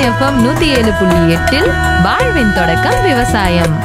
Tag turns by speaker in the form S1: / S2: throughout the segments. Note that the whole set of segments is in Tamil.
S1: எஃப்எம் நூத்தி ஏழு புள்ளி எட்டில் வாழ்வின் தொடக்கம் விவசாயம்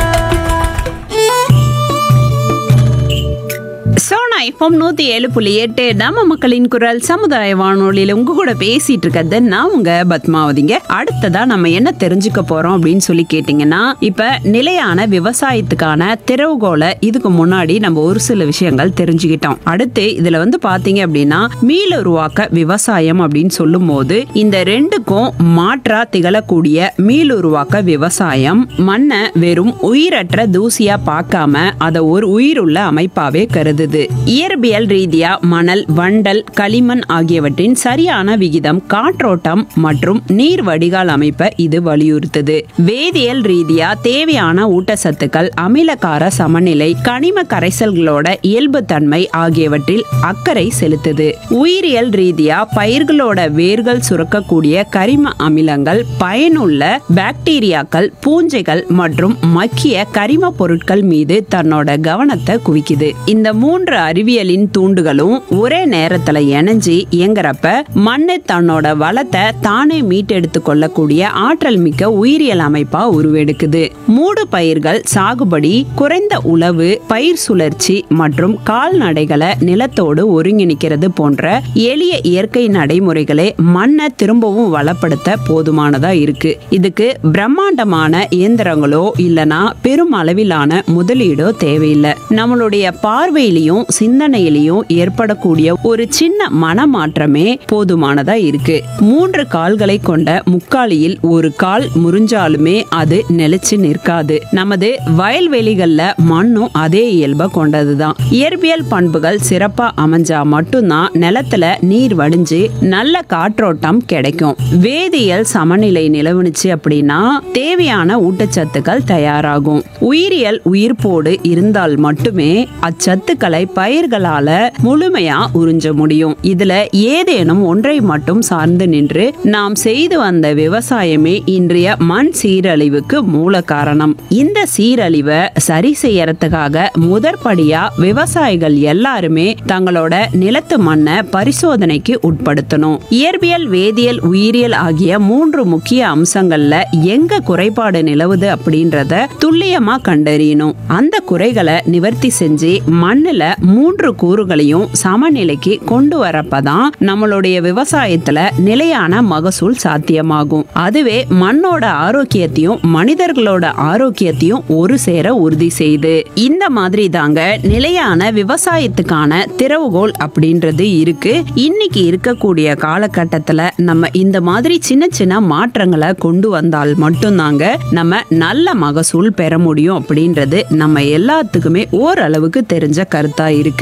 S2: சோனா எஃப்எம் நூத்தி ஏழு புள்ளி எட்டு நம்ம மக்களின் குரல் சமுதாய வானொலியில உங்க கூட பேசிட்டு இருக்கிறது நான் உங்க பத்மாவதிங்க அடுத்ததா நம்ம என்ன தெரிஞ்சுக்க போறோம் அப்படின்னு சொல்லி கேட்டீங்கன்னா இப்ப நிலையான விவசாயத்துக்கான திறவுகோலை இதுக்கு முன்னாடி நம்ம ஒரு சில விஷயங்கள் தெரிஞ்சுக்கிட்டோம் அடுத்து இதுல வந்து பாத்தீங்க அப்படின்னா மீளுருவாக்க விவசாயம் அப்படின்னு சொல்லும் போது இந்த ரெண்டுக்கும் மாற்றா திகழக்கூடிய மீளுருவாக்க விவசாயம் மண்ணை வெறும் உயிரற்ற தூசியா பார்க்காம அதை ஒரு உயிருள்ள அமைப்பாவே கருதுது இயற்பியல் ரீதியா மணல் வண்டல் களிமண் ஆகியவற்றின் சரியான விகிதம் காற்றோட்டம் மற்றும் நீர் வடிகால் அமைப்பை இது வலியுறுத்துது வேதியியல் ரீதியா தேவையான ஊட்டச்சத்துக்கள் அமிலகார சமநிலை கனிம கரைசல்களோட இயல்புத்தன்மை ஆகியவற்றில் அக்கறை செலுத்துது உயிரியல் ரீதியா பயிர்களோட வேர்கள் சுரக்கக்கூடிய கரிம அமிலங்கள் பயனுள்ள பாக்டீரியாக்கள் பூஞ்சைகள் மற்றும் மக்கிய கரிம பொருட்கள் மீது தன்னோட கவனத்தை குவிக்குது இந்த மூன்று அறிவியலின் தூண்டுகளும் ஒரே நேரத்துல இணைஞ்சு இயங்குறப்ப மண்ணு தன்னோட வளத்தை தானே மீட்டெடுத்து கொள்ளக்கூடிய ஆற்றல் மிக்க உயிரியல் அமைப்பா உருவெடுக்குது மூடு பயிர்கள் சாகுபடி குறைந்த உழவு பயிர் சுழற்சி மற்றும் கால்நடைகளை நிலத்தோடு ஒருங்கிணைக்கிறது போன்ற எளிய இயற்கை நடைமுறைகளே மண்ணை திரும்பவும் வளப்படுத்த போதுமானதா இருக்கு இதுக்கு பிரம்மாண்டமான இயந்திரங்களோ இல்லனா பெரும் அளவிலான முதலீடோ தேவையில்லை நம்மளுடைய பார்வையிலையும் சிந்தனையிலையும் ஏற்படக்கூடிய ஒரு சின்ன மனமாற்றமே போதுமானதா இருக்கு மூன்று கால்களை கொண்ட முக்காலியில் ஒரு கால் முறிஞ்சாலுமே அது நிலைச்சு நிற்காது நமது வயல்வெளிகள்ல மண்ணும் அதே இயல்பை கொண்டதுதான் இயற்பியல் பண்புகள் சிறப்பா அமைஞ்சா மட்டும்தான் நிலத்துல நீர் வடிஞ்சு நல்ல காற்றோட்டம் கிடைக்கும் வேதியியல் சமநிலை நிலவுனுச்சு அப்படின்னா தேவையான ஊட்டச்சத்துக்கள் தயாராகும் உயிரியல் உயிர்ப்போடு இருந்தால் மட்டுமே அச்சத்துக்களை பயிர்களால முழுமையா உறிஞ்ச முடியும் இதுல ஏதேனும் ஒன்றை மட்டும் சார்ந்து நின்று நாம் செய்து வந்த விவசாயமே இன்றைய மண் சீரழிவுக்கு மூல காரணம் இந்த சீரழிவை சரி செய்யறதுக்காக முதற்படியா விவசாயிகள் எல்லாருமே தங்களோட நிலத்து மண்ணை பரிசோதனைக்கு உட்படுத்தணும் இயற்பியல் வேதியியல் உயிரியல் ஆகிய மூன்று முக்கிய அம்சங்கள்ல எங்க குறைபாடு நிலவுது அப்படின்றத துல்லியமா கண்டறியணும் அந்த குறைகளை நிவர்த்தி செஞ்சு மண்ணுல மூன்று கூறுகளையும் சமநிலைக்கு கொண்டு வரப்பதான் நம்மளுடைய விவசாயத்துல நிலையான மகசூல் சாத்தியமாகும் அதுவே மண்ணோட ஆரோக்கியத்தையும் மனிதர்களோட ஆரோக்கியத்தையும் ஒரு சேர உறுதி செய்து இந்த மாதிரி தாங்க நிலையான விவசாயத்துக்கான திறவுகோல் அப்படின்றது இருக்கு இன்னைக்கு இருக்கக்கூடிய காலகட்டத்துல நம்ம இந்த மாதிரி சின்ன சின்ன மாற்றங்களை கொண்டு வந்தால் மட்டும்தாங்க நம்ம நல்ல மகசூல் பெற முடியும் அப்படின்றது நம்ம எல்லாத்துக்குமே ஓரளவுக்கு தெரிஞ்ச கருத்தா இருக்கு